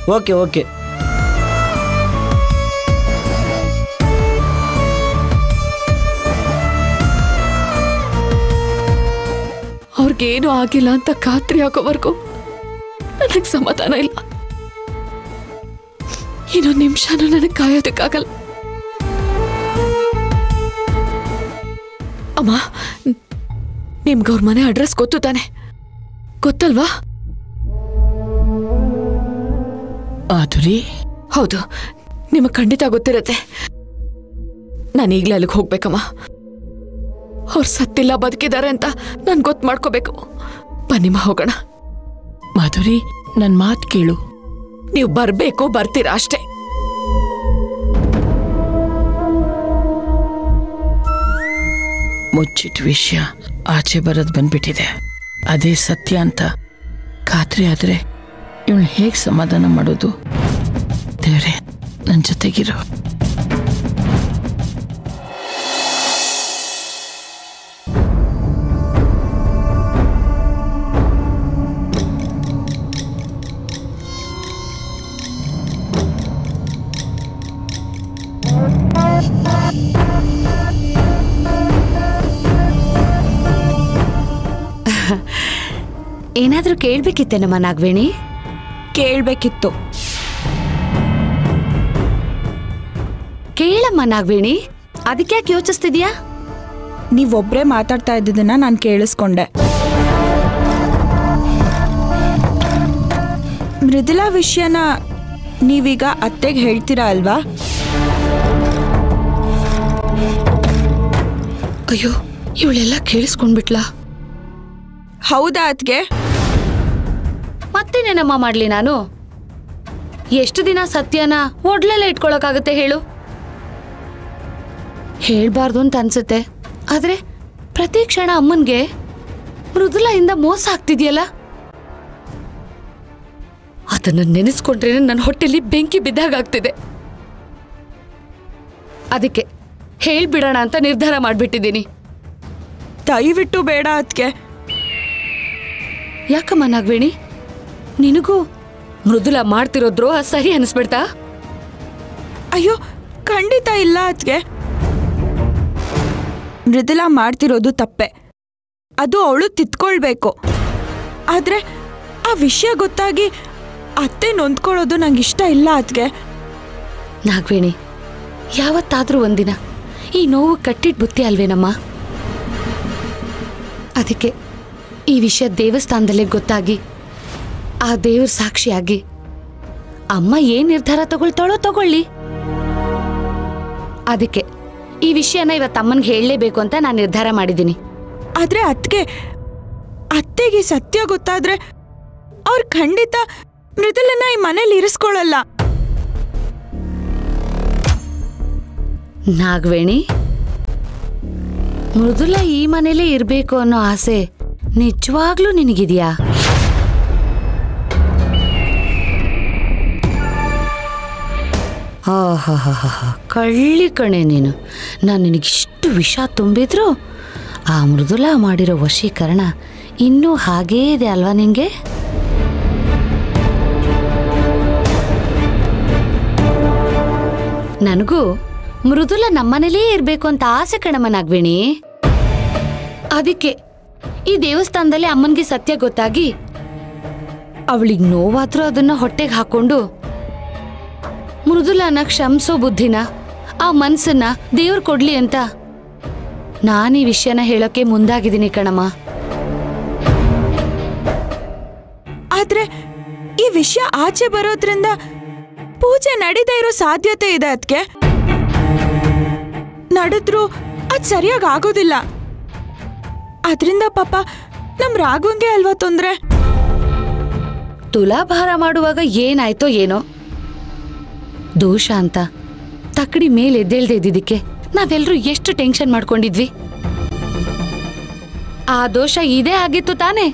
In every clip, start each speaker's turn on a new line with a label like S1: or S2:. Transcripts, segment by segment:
S1: okay okay
S2: ಅವ್ರಿಗೇನು ಆಗಿಲ್ಲ ಅಂತ ಖಾತ್ರಿ ಆಗೋವರೆಗೂ ನನಗೆ ಸಮಾಧಾನ ಇಲ್ಲ ಇನ್ನೊಂದು ನಿಮಿಷನೂ ನನಗೆ ಕಾಯೋದಕ್ಕಾಗಲ್ಲ ಅಮ್ಮ ನಿಮ್ಗೆ ಅವ್ರ ಮನೆ ಅಡ್ರೆಸ್ ಗೊತ್ತು ತಾನೆ ಗೊತ್ತಲ್ವಾ
S3: ಮಾಧುರಿ
S2: ಹೌದು ನಿಮಗೆ ಖಂಡಿತ ಗೊತ್ತಿರತ್ತೆ ನಾನು ಈಗಲೇ ಅಲ್ಲಿಗೆ ಹೋಗ್ಬೇಕಮ್ಮ ಅವ್ರು ಸತ್ತಿಲ್ಲ ಬದುಕಿದ್ದಾರೆ ಅಂತ ನಾನು ಗೊತ್ತು ಮಾಡ್ಕೋಬೇಕು ಬನ್ನಿಮ್ಮ ಹೋಗೋಣ
S3: ಮಾಧುರಿ ನನ್ನ ಮಾತು ಕೇಳು
S2: ನೀವು ಬರಬೇಕು ಬರ್ತೀರಾ ಅಷ್ಟೇ
S3: ಮುಚ್ಚಿಟ್ಟ ವಿಷಯ ಆಚೆ ಬರೋದು ಬಂದ್ಬಿಟ್ಟಿದೆ ಅದೇ ಸತ್ಯ ಅಂತ ಖಾತ್ರಿ ಆದ್ರೆ ಇವಳು ಹೇಗೆ ಸಮಾಧಾನ ಮಾಡೋದು ದೇವ್ರೆ ನನ್ನ ಜೊತೆಗಿರೋ
S4: ಏನಾದ್ರೂ ಕೇಳ್ಬೇಕಿತ್ತೇನಮ್ಮ ನಾಗವೇಣಿ
S5: ಕೇಳ್ಬೇಕಿತ್ತು
S4: ಕೇಳಮ್ಮ ನಾಗವೇಣಿ ಅದಕ್ಯಾಕೆ ಯೋಚಿಸ್ತಿದ್ಯಾ
S5: ನೀವೊಬ್ರೇ ಮಾತಾಡ್ತಾ ಇದ್ದಿದ್ದನ್ನ ನಾನು ಕೇಳಿಸ್ಕೊಂಡೆ ಮೃದುಲಾ ವಿಷಯನ ನೀವೀಗ ಅತ್ತೆಗೆ ಹೇಳ್ತೀರಾ ಅಲ್ವಾ
S2: ಅಯ್ಯೋ ಇವಳೆಲ್ಲ ಕೇಳಿಸ್ಕೊಂಡ್ಬಿಟ್ಲಾ
S5: ಹೌದಾ ಅತ್ಗೆ
S4: ಮತ್ತೇನೇನಮ್ಮ ಮಾಡ್ಲಿ ನಾನು ಎಷ್ಟು ದಿನ ಸತ್ಯನ ಒಡ್ಲೆಲ್ಲ ಇಟ್ಕೊಳಕ್ಕಾಗತ್ತೆ ಹೇಳು ಹೇಳ್ಬಾರ್ದು ಅಂತ ಅನ್ಸುತ್ತೆ ಆದ್ರೆ ಪ್ರತಿ ಕ್ಷಣ ಅಮ್ಮನ್ಗೆ ಮೃದುಲೆಯಿಂದ ಮೋಸ ಆಗ್ತಿದ್ಯಲ್ಲ ಅದನ್ನ ನೆನೆಸ್ಕೊಂಡ್ರೆ ನನ್ನ ಹೊಟ್ಟೆಲಿ ಬೆಂಕಿ ಬಿದ್ದಾಗ ಆಗ್ತಿದೆ ಅದಕ್ಕೆ ಹೇಳ್ಬಿಡೋಣ ಅಂತ ನಿರ್ಧಾರ ಮಾಡ್ಬಿಟ್ಟಿದ್ದೀನಿ
S5: ದಯವಿಟ್ಟು ಬೇಡ ಅತ್ಗೆ
S4: ಯಾಕಮ್ಮ ನಾಗವೇಣಿ ನಿನಗೂ ಮೃದುಲ ಮಾಡ್ತಿರೋ ದ್ರೋಹ ಸರಿ ಅನಿಸ್ಬಿಡ್ತಾ
S5: ಅಯ್ಯೋ ಖಂಡಿತ ಇಲ್ಲ ಅತ್ಗೆ ಮೃದುಲಾ ಮಾಡ್ತಿರೋದು ತಪ್ಪೆ ಅದು ಅವಳು ತಿತ್ಕೊಳ್ಬೇಕು ಆದ್ರೆ ಆ ವಿಷಯ ಗೊತ್ತಾಗಿ ಅತ್ತೆ ನೊಂದ್ಕೊಳ್ಳೋದು ನಂಗೆ ಇಷ್ಟ ಇಲ್ಲ ಅತ್ಗೆ
S4: ನಾಗವೇಣಿ ಯಾವತ್ತಾದ್ರೂ ಒಂದಿನ ಈ ನೋವು ಕಟ್ಟಿಟ್ ಬುತ್ತಿ ಅಲ್ವೇನಮ್ಮ ಅದಕ್ಕೆ ಈ ವಿಷಯ ದೇವಸ್ಥಾನದಲ್ಲೇ ಗೊತ್ತಾಗಿ ಆ ದೇವ್ರ ಸಾಕ್ಷಿಯಾಗಿ ಅಮ್ಮ ಏನ್ ನಿರ್ಧಾರ ತಗೊಳ್ತಾಳೋ ತಗೊಳ್ಳಿ ಅದಕ್ಕೆ ಈ ವಿಷಯನ ಇವತ್ತು ಅಮ್ಮನ್ಗೆ ಹೇಳಲೇಬೇಕು ಅಂತ ನಾನು ನಿರ್ಧಾರ ಮಾಡಿದ್ದೀನಿ
S5: ಆದ್ರೆ ಅತ್ಗೆ ಅತ್ತೆಗೆ ಸತ್ಯ ಗೊತ್ತಾದ್ರೆ ಅವ್ರು ಖಂಡಿತ ಮೃದುಲನ್ನ ಈ ಮನೇಲಿ ಇರಿಸ್ಕೊಳ್ಳಲ್ಲ
S4: ನಾಗವೇಣಿ ಮೃದುಲ ಈ ಮನೇಲೇ ಇರಬೇಕು ಅನ್ನೋ ಆಸೆ ನಿಜವಾಗ್ಲೂ ನಿನಗಿದೆಯಾ ಆಹಾಹಾಹಾ ಕಳ್ಳಿ ಕಣೆ ನೀನು ನಾನು ನಿನಗಿಷ್ಟು ವಿಷ ತುಂಬಿದ್ರು ಆ ಮೃದುಲ ಮಾಡಿರೋ ವಶೀಕರಣ ಇನ್ನೂ ಹಾಗೇ ಇದೆ ಅಲ್ವಾ ನಿಂಗೆ ನನಗೂ ಮೃದುಲ ನಮ್ಮನೇಲೇ ಇರಬೇಕು ಅಂತ ಆಸೆ ಕಣಮ್ಮ ನಾಗವೇಣಿ ಅದಕ್ಕೆ ಈ ದೇವಸ್ಥಾನದಲ್ಲಿ ಅಮ್ಮನ್ಗೆ ಸತ್ಯ ಗೊತ್ತಾಗಿ ಅವಳಿಗೆ ನೋವಾದ್ರೂ ಅದನ್ನ ಹೊಟ್ಟೆಗೆ ಹಾಕೊಂಡು ಮೃದುಲನ ಕ್ಷಮಿಸೋ ಬುದ್ಧಿನ ಆ ಮನ್ಸನ್ನ ದೇವ್ರು ಕೊಡ್ಲಿ ಅಂತ ನಾನು ಈ ವಿಷಯನ ಹೇಳೋಕೆ ಮುಂದಾಗಿದ್ದೀನಿ ಕಣಮ್ಮ
S5: ಆದ್ರೆ ಈ ವಿಷಯ ಆಚೆ ಬರೋದ್ರಿಂದ ಪೂಜೆ ನಡೀದೇ ಇರೋ ಸಾಧ್ಯತೆ ಇದೆ ಅದಕ್ಕೆ ನಡೆದ್ರು ಅದ್ ಸರಿಯಾಗಿ ಆಗೋದಿಲ್ಲ ಅದರಿಂದ ಪಾಪ ನಮ್ ರಾಘವಂಗೆ ಅಲ್ವಾ ತೊಂದ್ರೆ
S4: ತುಲಾಭಾರ ಮಾಡುವಾಗ ಏನಾಯ್ತೋ ಏನೋ ದೋಷ ಅಂತ ತಕ್ಕಡಿ ಮೇಲೆ ಎದ್ದೇಳ್ದೆ ಇದ್ದಿದ್ದಕ್ಕೆ ನಾವೆಲ್ಲರೂ ಎಷ್ಟು ಟೆನ್ಷನ್ ಮಾಡ್ಕೊಂಡಿದ್ವಿ ಆ ದೋಷ ಇದೇ ಆಗಿತ್ತು ತಾನೇ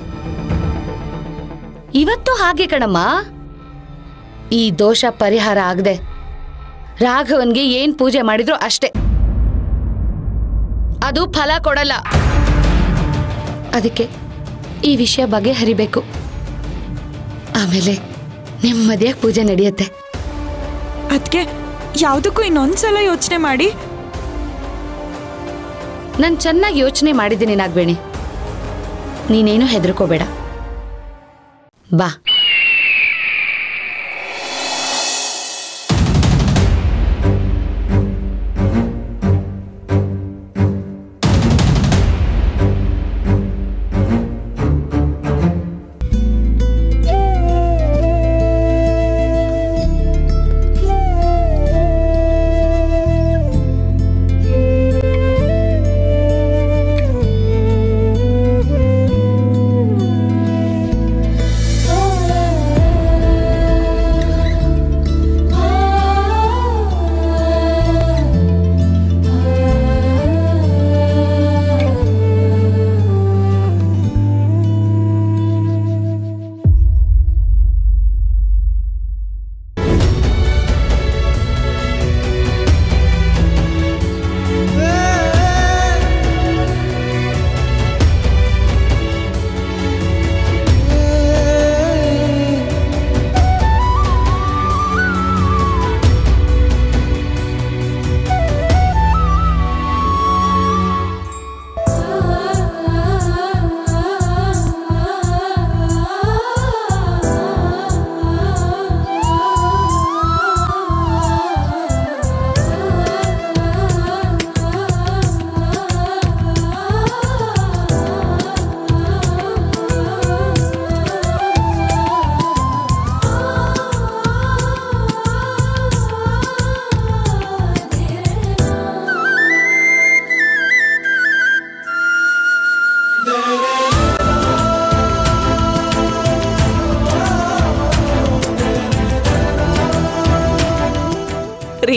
S4: ಇವತ್ತು ಹಾಗೆ ಕಣಮ್ಮ ಈ ದೋಷ ಪರಿಹಾರ ಆಗದೆ ರಾಘವನ್ಗೆ ಏನ್ ಪೂಜೆ ಮಾಡಿದ್ರು ಅಷ್ಟೇ ಅದು ಫಲ ಕೊಡಲ್ಲ ಅದಕ್ಕೆ ಈ ವಿಷಯ ಬಗೆಹರಿಬೇಕು ಆಮೇಲೆ ನೆಮ್ಮದಿಯಾಗಿ ಪೂಜೆ ನಡೆಯುತ್ತೆ
S5: ಅದಕ್ಕೆ ಯಾವುದಕ್ಕೂ ಇನ್ನೊಂದ್ಸಲ ಯೋಚನೆ ಮಾಡಿ
S4: ನಾನು ಚೆನ್ನಾಗಿ ಯೋಚನೆ ಮಾಡಿದ್ದೀನಿ ನಾಗವೇಣಿ ನೀನೇನು ಹೆದರ್ಕೋಬೇಡ ಬಾ
S2: ರೀ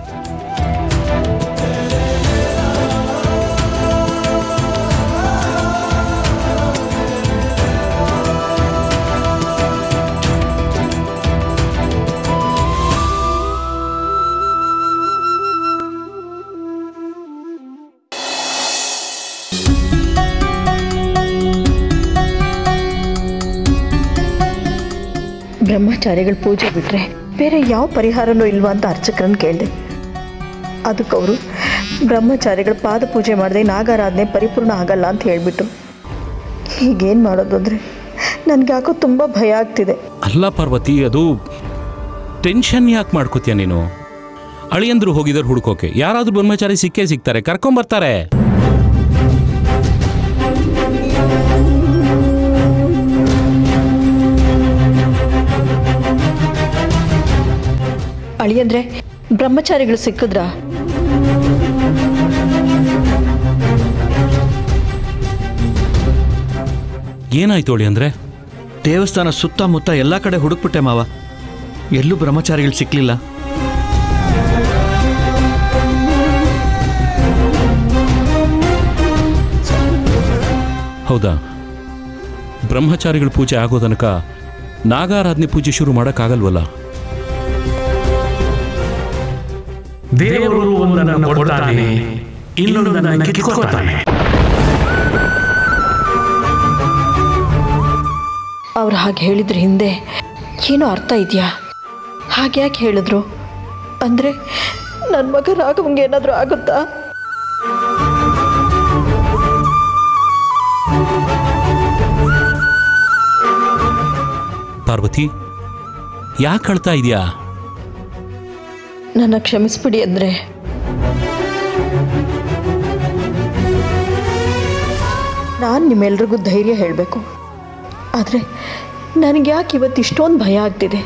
S1: ಬ್ರಹ್ಮಚಾರಿಗಳ ಪೂಜೆ ಬಿಟ್ಟರೆ ಬೇರೆ ಯಾವ ಪರಿಹಾರನೂ ಇಲ್ವಾ ಅಂತ ಅರ್ಚಕರನ್ನು ಕೇಳಿದೆ ಅದಕ್ಕೆ ಅವರು ಬ್ರಹ್ಮಚಾರಿಗಳ ಪಾದ ಪೂಜೆ ಮಾಡದೆ ನಾಗಾರಾಧನೆ ಪರಿಪೂರ್ಣ ಆಗಲ್ಲ ಅಂತ ಹೇಳಿಬಿಟ್ಟು ಈಗೇನು ಮಾಡೋದು ಅಂದರೆ ನನಗೆ ಯಾಕೋ ತುಂಬ ಭಯ ಆಗ್ತಿದೆ
S6: ಅಲ್ಲ ಪಾರ್ವತಿ ಅದು ಟೆನ್ಷನ್ ಯಾಕೆ ಮಾಡ್ಕೋತೀಯ ನೀನು ಅಳಿಯಂದ್ರು ಹೋಗಿದ್ದಾರೆ ಹುಡ್ಕೋಕೆ ಯಾರಾದ್ರೂ ಬ್ರಹ್ಮಚಾರಿ ಸಿಕ್ಕೇ ಸಿಗ್ತಾರೆ ಕರ್ಕೊಂಬರ್ತಾರೆ
S1: ಅಳಿಯಂದ್ರೆ ಬ್ರಹ್ಮಚಾರಿಗಳು ಸಿಕ್ಕಿದ್ರಾ
S6: ಏನಾಯ್ತು ಅಳಿ ಅಂದ್ರೆ
S7: ದೇವಸ್ಥಾನ ಸುತ್ತಮುತ್ತ ಎಲ್ಲ ಕಡೆ ಹುಡುಕ್ಬಿಟ್ಟೆ ಮಾವ ಎಲ್ಲೂ ಬ್ರಹ್ಮಚಾರಿಗಳು ಸಿಕ್ಲಿಲ್ಲ
S6: ಹೌದಾ ಬ್ರಹ್ಮಚಾರಿಗಳ ಪೂಜೆ ಆಗೋ ತನಕ ನಾಗಾರಾಧನೆ ಪೂಜೆ ಶುರು ಮಾಡೋಕ್ಕಾಗಲ್ವಲ್ಲ
S8: ದೇವರು ಒಂದನ್ನು ಕೊಡ್ತಾನೆ ಇನ್ನೊಂದನ್ನು ಕಿತ್ಕೊತಾನೆ
S1: ಅವ್ರು ಹಾಗೆ ಹೇಳಿದ್ರ ಹಿಂದೆ ಏನೋ ಅರ್ಥ ಇದೆಯಾ ಹಾಗೆ ಯಾಕೆ ಹೇಳಿದ್ರು ಅಂದರೆ ನನ್ನ ಮಗ ರಾಘವಂಗೆ ಏನಾದರೂ ಆಗುತ್ತಾ
S6: ಪಾರ್ವತಿ ಯಾಕೆ ಅಳ್ತಾ ಇದೆಯಾ
S1: ನನ್ನ ಕ್ಷಮಿಸ್ಬಿಡಿ ಅಂದರೆ ನಾನು ನಿಮ್ಮೆಲ್ರಿಗೂ ಧೈರ್ಯ ಹೇಳಬೇಕು ಆದರೆ ನನಗೆ ಯಾಕೆ ಇವತ್ತು ಇಷ್ಟೊಂದು ಭಯ ಆಗ್ತಿದೆ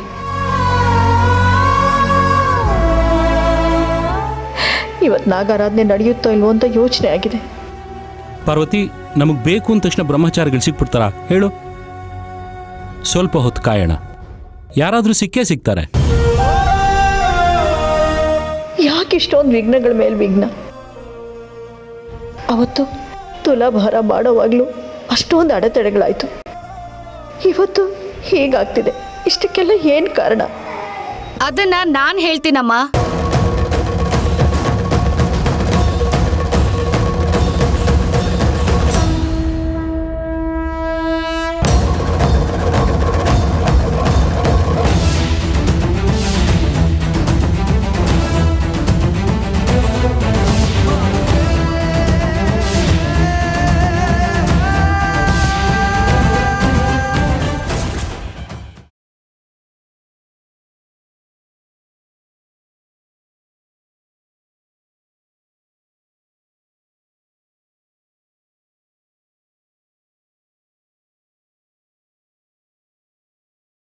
S1: ಇವತ್ತು ನಾಗಾರಾಧನೆ ನಡೆಯುತ್ತೋ ಇಲ್ವೋ ಅಂತ ಯೋಚನೆ ಆಗಿದೆ
S6: ಪಾರ್ವತಿ ನಮಗೆ ಬೇಕು ಅಂದ ತಕ್ಷಣ ಬ್ರಹ್ಮಚಾರಿಗಳು ಸಿಕ್ಬಿಡ್ತಾರಾ ಹೇಳು ಸ್ವಲ್ಪ ಹೊತ್ತು ಕಾಯೋಣ ಯಾರಾದರೂ ಸಿಕ್ಕೇ ಸಿಗ್ತಾರೆ
S1: ಯಾಕೆ ಇಷ್ಟೊಂದು ವಿಘ್ನಗಳ ಮೇಲೆ ವಿಘ್ನ ಅವತ್ತು ತುಲಾಭಾರ ಮಾಡೋವಾಗಲೂ ಅಷ್ಟೊಂದು ಅಡೆತಡೆಗಳಾಯಿತು ಇವತ್ತು ಹೀಗಾಗ್ತಿದೆ ಇಷ್ಟಕ್ಕೆಲ್ಲ ಏನು ಕಾರಣ
S4: ಅದನ್ನ ನಾನ್ ಹೇಳ್ತೀನಮ್ಮ